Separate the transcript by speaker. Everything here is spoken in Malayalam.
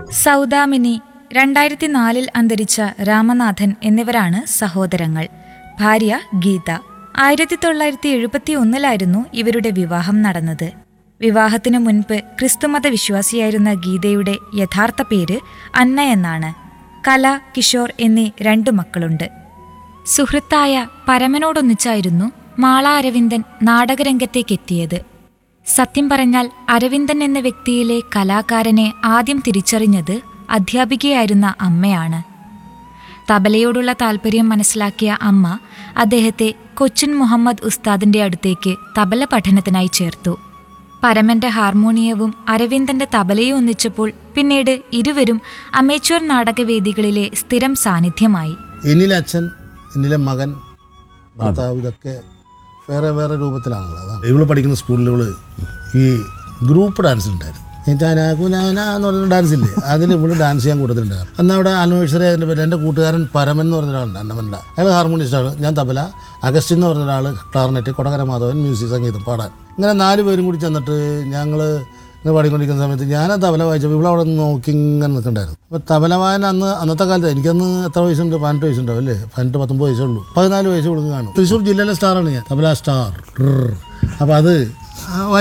Speaker 1: സൗദാമിനി രണ്ടായിരത്തി നാലിൽ അന്തരിച്ച രാമനാഥൻ എന്നിവരാണ് സഹോദരങ്ങൾ ഭാര്യ ഗീത ആയിരത്തി തൊള്ളായിരത്തി എഴുപത്തി ഒന്നിലായിരുന്നു ഇവരുടെ വിവാഹം നടന്നത് വിവാഹത്തിനു മുൻപ് ക്രിസ്തുമത വിശ്വാസിയായിരുന്ന ഗീതയുടെ യഥാർത്ഥ പേര് അന്ന എന്നാണ് കല കിഷോർ എന്നീ രണ്ടു മക്കളുണ്ട് സുഹൃത്തായ പരമനോടൊന്നിച്ചായിരുന്നു മാള അരവിന്ദൻ നാടകരംഗത്തേക്കെത്തിയത് സത്യം പറഞ്ഞാൽ അരവിന്ദൻ എന്ന വ്യക്തിയിലെ കലാകാരനെ ആദ്യം തിരിച്ചറിഞ്ഞത് അധ്യാപികയായിരുന്ന അമ്മയാണ് തബലയോടുള്ള താല്പര്യം മനസ്സിലാക്കിയ അമ്മ അദ്ദേഹത്തെ കൊച്ചിൻ മുഹമ്മദ് ഉസ്താദിന്റെ അടുത്തേക്ക് തബല പഠനത്തിനായി ചേർത്തു പരമന്റെ ഹാർമോണിയവും അരവിന്ദന്റെ തബലയും ഒന്നിച്ചപ്പോൾ പിന്നീട് ഇരുവരും അമേച്വർ നാടകവേദികളിലെ സ്ഥിരം സാന്നിധ്യമായി
Speaker 2: എന്നിലെ അച്ഛൻ എന്നിലെ മകൻ ഭർത്താവ് ഇതൊക്കെ വേറെ വേറെ രൂപത്തിലാണല്ലോ അതാണ് ഇവള് പഠിക്കുന്ന സ്കൂളിൽ ഇവള് ഈ ഗ്രൂപ്പ് ഡാൻസ് ഉണ്ടായിരുന്നു ചാന കുനാന എന്ന് പറഞ്ഞ ഡാൻസ് ഇല്ലേ അതിൽ ഇവിടെ ഡാൻസ് ചെയ്യാൻ കൂടുതലുണ്ടായിരുന്നു അന്ന് അവിടെ ആനിവേഴ്സറി അതിൻ്റെ പേര് എൻ്റെ കൂട്ടുകാരൻ പരമൻ എന്ന് പറഞ്ഞ ഒരാളുണ്ട് അന്നമല്ല അയാൾ ഹാർമോണിസ്റ്റാണ് ഞാൻ തബല അഗസ്റ്റിൻ എന്ന് പറഞ്ഞ ഒരാൾ ക്ലാർനെറ്റ് കൊടകര മാധവൻ മ്യൂസിക് സംഗീതം പാടാൻ ഇങ്ങനെ നാല് പേരും കൂടി ചെന്നിട്ട് ഞങ്ങൾ ഇങ്ങനെ പാടിക്കൊണ്ടിരിക്കുന്ന സമയത്ത് ഞാൻ ആ തബല വായിച്ചപ്പോൾ ഇവിടെ അവിടെ നിന്ന് നോക്കി ഇങ്ങനെ നിൽക്കണ്ടായിരുന്നു അപ്പോൾ തബല വായന അന്ന് അന്നത്തെ കാലത്ത് എനിക്കന്ന് എത്ര വയസ്സുണ്ട് പതിനെട്ട് വയസ്സുണ്ടാവും അല്ലേ പതിനെട്ട് പത്തൊമ്പത് വയസ്സേ ഉള്ളൂ പതിനാല് വയസ്സ് കൊടുക്കും കാണും തൃശ്ശൂർ ജില്ലയിലെ സ്റ്റാറാണ് ഞാൻ തബല സ്റ്റാർ അപ്പോൾ അത് ആ